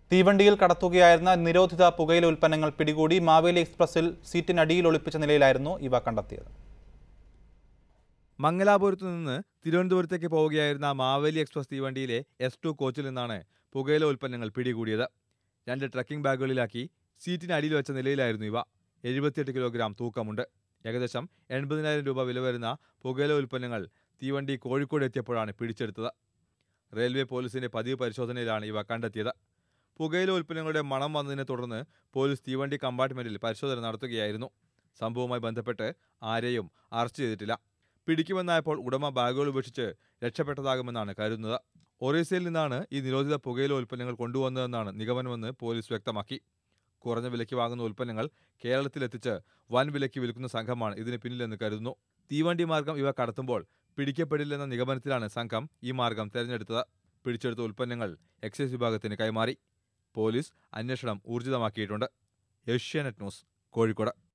തീവണ്ടിയിൽ കടത്തുകയായിരുന്ന നിരോധിത പുകയില ഉൽപ്പന്നങ്ങൾ പിടികൂടി മാവേലി എക്സ്പ്രസിൽ സീറ്റിനടിയിൽ ഒളിപ്പിച്ച നിലയിലായിരുന്നു ഇവ കണ്ടെത്തിയത് മംഗലാപുരത്തു നിന്ന് തിരുവനന്തപുരത്തേക്ക് പോവുകയായിരുന്ന മാവേലി എക്സ്പ്രസ് തീവണ്ടിയിലെ എസ് ടു കോച്ചിൽ നിന്നാണ് പുകയില ഉൽപ്പന്നങ്ങൾ പിടികൂടിയത് രണ്ട് ട്രക്കിംഗ് ബാഗുകളിലാക്കി സീറ്റിന് അടിയിൽ വെച്ച നിലയിലായിരുന്നു ഇവ എഴുപത്തിയെട്ട് കിലോഗ്രാം തൂക്കമുണ്ട് ഏകദേശം എൺപതിനായിരം രൂപ വില വരുന്ന പുകയില ഉൽപ്പന്നങ്ങൾ തീവണ്ടി കോഴിക്കോട് എത്തിയപ്പോഴാണ് പിടിച്ചെടുത്തത് റെയിൽവേ പോലീസിന്റെ പതിവ് പരിശോധനയിലാണ് ഇവ കണ്ടെത്തിയത് പുകയില ഉൽപ്പന്നങ്ങളുടെ മണം വന്നതിനെ തുടർന്ന് പോലീസ് തീവണ്ടി കമ്പാർട്ട്മെന്റിൽ പരിശോധന നടത്തുകയായിരുന്നു സംഭവവുമായി ബന്ധപ്പെട്ട് ആരെയും അറസ്റ്റ് ചെയ്തിട്ടില്ല പിടിക്കുമെന്നായപ്പോൾ ഉടമ ബാഗുകൾ ഉപേക്ഷിച്ച് രക്ഷപ്പെട്ടതാകുമെന്നാണ് കരുതുന്നത് ഒറീസയിൽ നിന്നാണ് ഈ നിരോധിത പുകയില ഉൽപ്പന്നങ്ങൾ കൊണ്ടുവന്നതെന്നാണ് നിഗമനമെന്ന് പോലീസ് വ്യക്തമാക്കി കുറഞ്ഞ വിലയ്ക്ക് വാങ്ങുന്ന ഉൽപ്പന്നങ്ങൾ കേരളത്തിലെത്തിച്ച് വൻ വിലയ്ക്ക് വിൽക്കുന്ന സംഘമാണ് ഇതിന് പിന്നിലെന്ന് കരുതുന്നു തീവണ്ടി മാർഗം ഇവ കടത്തുമ്പോൾ പിടിക്കപ്പെടില്ലെന്ന നിഗമനത്തിലാണ് സംഘം ഈ മാർഗം തെരഞ്ഞെടുത്തത് പിടിച്ചെടുത്ത ഉൽപ്പന്നങ്ങൾ എക്സൈസ് വിഭാഗത്തിന് കൈമാറി പോലീസ് അന്വേഷണം ഊർജിതമാക്കിയിട്ടുണ്ട് ഏഷ്യാനെറ്റ് ന്യൂസ് കോഴിക്കോട്